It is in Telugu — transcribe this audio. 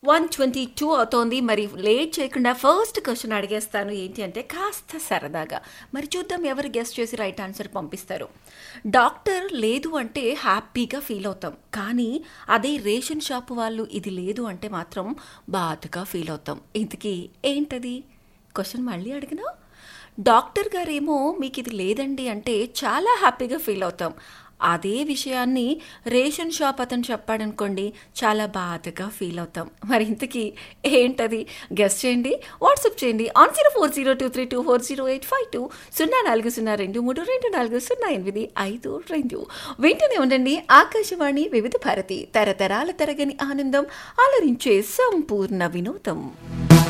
వన్ ట్వంటీ టూ అవుతోంది మరి లేట్ చేయకుండా ఫస్ట్ క్వశ్చన్ అడిగేస్తాను ఏంటి అంటే కాస్త సరదాగా మరి చూద్దాం ఎవరు గెస్ట్ చేసి రైట్ ఆన్సర్ పంపిస్తారు డాక్టర్ లేదు అంటే హ్యాపీగా ఫీల్ అవుతాం కానీ అదే రేషన్ షాప్ వాళ్ళు ఇది లేదు అంటే మాత్రం బాధగా ఫీల్ అవుతాం ఇంతకీ ఏంటది క్వశ్చన్ మళ్ళీ అడిగినా డాక్టర్ గారేమో మీకు ఇది లేదండి అంటే చాలా హ్యాపీగా ఫీల్ అవుతాం అదే విషయాన్ని రేషన్ షాప్ అతను చెప్పాడనుకోండి చాలా బాధగా ఫీల్ అవుతాం మరి ఇంతకీ ఏంటది గెస్ట్ చేయండి వాట్సాప్ చేయండి on zero four zero two three two four zero eight five two సున్నా నాలుగు సున్నా రెండు మూడు రెండు నాలుగు సున్నా ఎనిమిది ఐదు రెండు వింటూనే ఉండండి ఆకాశవాణి వివిధ భారతి తరతరాల తరగని ఆనందం అలరించే సంపూర్ణ వినోదం